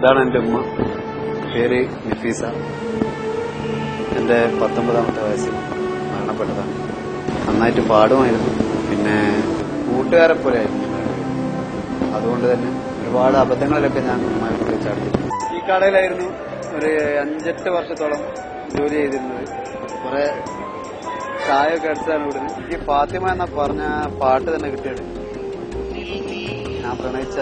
ഇതാണ് എൻ്റെ ഉമ്മ പേര് നഫീസ എൻ്റെ പത്തൊമ്പതാമത്തെ വയസ്സിൽ മരണപ്പെട്ടതാണ് നന്നായിട്ട് പാടുമായിരുന്നു പിന്നെ കൂട്ടുകാരെ പോലെ ആയിരുന്നു അതുകൊണ്ട് തന്നെ ഒരുപാട് അബദ്ധങ്ങളിലൊക്കെ ഞാൻ ഉമ്മയെ കൊണ്ട് ചാടിയിട്ടുണ്ട് ഈ കടയിലായിരുന്നു ഒരു അഞ്ചെട്ട് വർഷത്തോളം ജോലി ചെയ്തിരുന്നത് കുറെ ചായയൊക്കെ അടിച്ചാണ് ഇവിടുന്ന് ഈ ഫാത്തിമ എന്ന പറഞ്ഞ പാട്ട് തന്നെ കിട്ടിയത് ഞാൻ പ്രണയിച്ച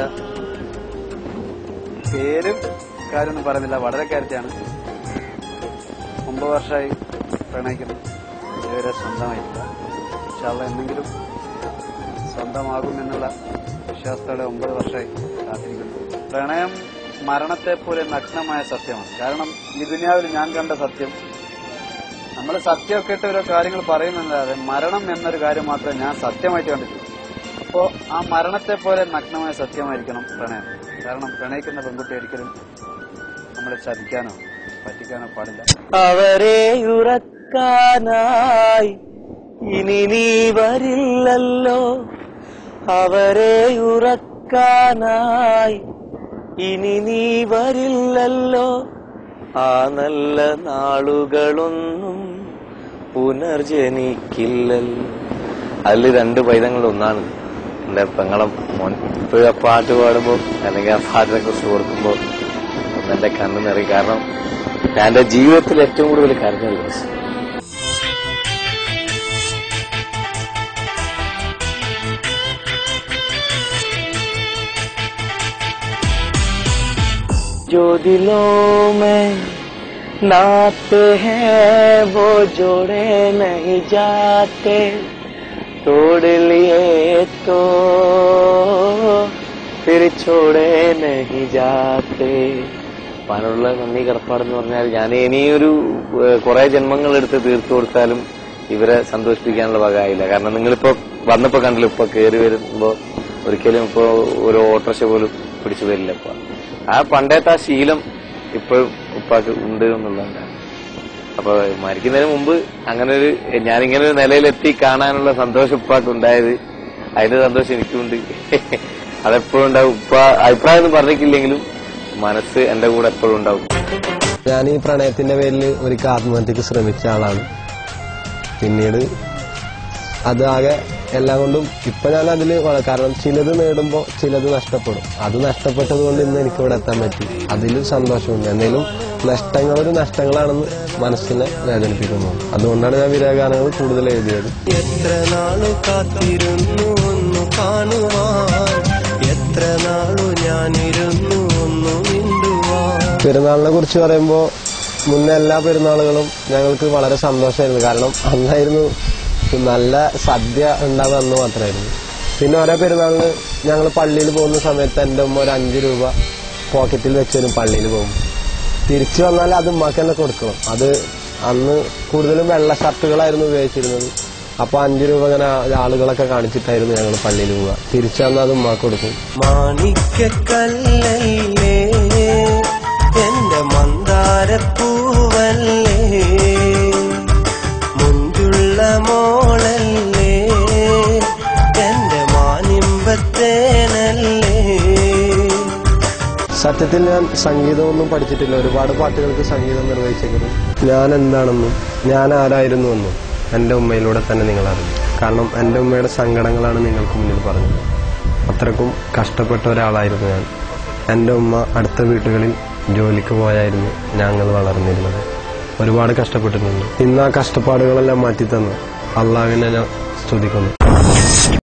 പേരും കാര്യമൊന്നും പറയുന്നില്ല വളരെ കാര്യത്തെയാണ് ഒമ്പത് വർഷമായി പ്രണയിക്കുന്നു ഇതുവരെ സ്വന്തമായിട്ടില്ല പക്ഷെ അവ എന്തെങ്കിലും സ്വന്തമാകുമെന്നുള്ള വിശ്വാസത്തോടെ ഒമ്പത് വർഷമായി കാത്തിരിക്കുന്നു പ്രണയം മരണത്തെ പോലെ നഗ്നമായ സത്യമാണ് കാരണം ഈ ദുനിയാവിൽ ഞാൻ കണ്ട സത്യം നമ്മൾ സത്യമൊക്കെ ഇട്ട് ഓരോ കാര്യങ്ങൾ പറയുന്നല്ലാതെ മരണം എന്നൊരു കാര്യം മാത്രമേ ഞാൻ സത്യമായിട്ട് കണ്ടിട്ടുള്ളൂ അപ്പോ ആ മരണത്തെ പോലെ നഗ്നമായ സത്യമായിരിക്കണം പ്രണയം കാരണം പ്രണയിക്കുന്ന പെൺകുട്ടി ഒരിക്കലും നമ്മളെ ചതിക്കാനോ പറ്റിക്കാനോ പാടില്ല അവരെ ഉറക്കാനായി ഇനി നീ വരില്ലല്ലോ അവരെ ഉറക്കാനായി ഇനി നീ വരില്ലല്ലോ ആ നല്ല നാളുകളൊന്നും പുനർജനിക്കില്ലല്ലോ അതിൽ രണ്ട് പൈതങ്ങൾ ഒന്നാണ് എന്റെ പെങ്ങളം മോൻ ഇപ്പോഴും ആ പാട്ട് പാടുമ്പോ അല്ലെങ്കിൽ ആ പാട്ടിനെ കുറിച്ച് ഓർക്കുമ്പോ ഒന്ന് എന്റെ കണ്ണു നിറയും കാരണം ഞാൻ എന്റെ ജീവിതത്തിൽ ഏറ്റവും കൂടുതൽ കരഞ്ഞ ഒരു ദിവസം जो दिलों में नाते हैं वो जोड़े नहीं जाते तोड़ लिए तो फिर छोड़े नहीं जाते പാനുള്ള നന്ദി കടപ്പാടെന്ന് പറഞ്ഞാൽ ഞാൻ ഇനിയൊരു കുറെ ജന്മങ്ങൾ എടുത്ത് തീർത്തു കൊടുത്താലും ഇവരെ സന്തോഷിപ്പിക്കാനുള്ള വകയായില്ല കാരണം നിങ്ങളിപ്പോ വന്നപ്പോ കണ്ടില്ല ഇപ്പൊ കയറി വരുമ്പോ ഒരിക്കലും ഇപ്പൊ ഒരു ഓട്ടോറിക്ഷ പോലും പിടിച്ചു വരില്ല ഇപ്പൊ ആ പണ്ടത്തെ ആ ശീലം ഇപ്പോഴും ഉപ്പാക്ക് ഉണ്ട് എന്നുള്ളതാണ് അപ്പൊ മരിക്കുന്നതിന് മുമ്പ് അങ്ങനെ ഒരു ഞാനിങ്ങനെ ഒരു നിലയിലെത്തി കാണാനുള്ള സന്തോഷം ഉപ്പാക്ക് ഉണ്ടായത് അതിന്റെ സന്തോഷം എനിക്കുണ്ട് അതെപ്പോഴും ഉണ്ടാവും ഉപ്പ അഭിപ്രായം ഒന്നും പറഞ്ഞിട്ടില്ലെങ്കിലും മനസ്സ് എന്റെ കൂടെ എപ്പോഴും ഉണ്ടാവും ഞാൻ ഈ പ്രണയത്തിന്റെ പേരിൽ ഒരിക്കൽ ആത്മഹത്യക്ക് ശ്രമിച്ച ആളാണ് പിന്നീട് അത് ആകെ എല്ലാം കൊണ്ടും ഇപ്പൊ ഞാൻ അതിൽ കാരണം ചിലത് നേടുമ്പോൾ ചിലത് നഷ്ടപ്പെടും അത് നഷ്ടപ്പെട്ടത് കൊണ്ട് ഇന്ന് എനിക്ക് ഇവിടെ എത്താൻ പറ്റി അതിൽ സന്തോഷമുണ്ട് എന്തെങ്കിലും നഷ്ടങ്ങൾ ഒരു നഷ്ടങ്ങളാണെന്ന് മനസ്സിനെ വേദനിപ്പിക്കുന്നു അതുകൊണ്ടാണ് ഞാൻ വിരഹഗാനങ്ങൾ കൂടുതൽ എഴുതിയത് എത്ര നാളു കാത്തിരുന്നു ഒന്നു കാണുവാൻ എത്ര നാളു ഞാനിരുന്നു ഒന്നു മിണ്ടുവാൻ പെരുന്നാളിനെ കുറിച്ച് പറയുമ്പോൾ മുന്നേ എല്ലാ പെരുന്നാളുകളും ഞങ്ങൾക്ക് വളരെ സന്തോഷമായിരുന്നു കാരണം അന്നായിരുന്നു നല്ല സദ്യ ഉണ്ടാവുക അന്ന് മാത്രമായിരുന്നു പിന്നെ ഓരോ പെരുന്നാളിന് ഞങ്ങൾ പള്ളിയിൽ പോകുന്ന സമയത്ത് എൻ്റെ ഉമ്മ ഒരു അഞ്ച് രൂപ പോക്കറ്റിൽ വെച്ച് വരും പള്ളിയിൽ പോകും തിരിച്ചു വന്നാൽ അത് ഉമ്മാക്ക് തന്നെ കൊടുക്കണം അത് അന്ന് കൂടുതലും വെള്ള ഷർട്ടുകളായിരുന്നു ഉപയോഗിച്ചിരുന്നത് അപ്പൊ അഞ്ചു രൂപ ഇങ്ങനെ ആളുകളൊക്കെ കാണിച്ചിട്ടായിരുന്നു ഞങ്ങൾ പള്ളിയിൽ പോവുക തിരിച്ചു വന്നാൽ അത് ഉമ്മാക്ക് കൊടുക്കും മാണിക്കല്ലല്ലേ എന്റെ മന്ദാരപ്പൂവല്ലേ മുഞ്ചുള്ള മോളല്ലേ എന്റെ മാനിമ്പത്തേനല്ലേ സത്യത്തിൽ ഞാൻ സംഗീതമൊന്നും പഠിച്ചിട്ടില്ല ഒരുപാട് പാട്ടുകൾക്ക് സംഗീതം നിർവഹിച്ചെങ്കിലും ഞാൻ എന്താണെന്നും ഞാൻ ആരായിരുന്നു എന്നും എൻ്റെ ഉമ്മയിലൂടെ തന്നെ നിങ്ങൾ അറിഞ്ഞു കാരണം എൻ്റെ ഉമ്മയുടെ സങ്കടങ്ങളാണ് നിങ്ങൾക്ക് മുന്നിൽ പറഞ്ഞത് അത്രക്കും കഷ്ടപ്പെട്ട ഒരാളായിരുന്നു ഞാൻ എൻ്റെ ഉമ്മ അടുത്ത വീട്ടുകളിൽ ജോലിക്ക് പോയായിരുന്നു ഞങ്ങൾ വളർന്നിരുന്നത് ഒരുപാട് കഷ്ടപ്പെട്ടിട്ടുണ്ട് ഇന്ന് ആ കഷ്ടപ്പാടുകളെല്ലാം മാറ്റി തന്നു അള്ളാഹുവിനെ ഞാൻ സ്തുതിക്കുന്നു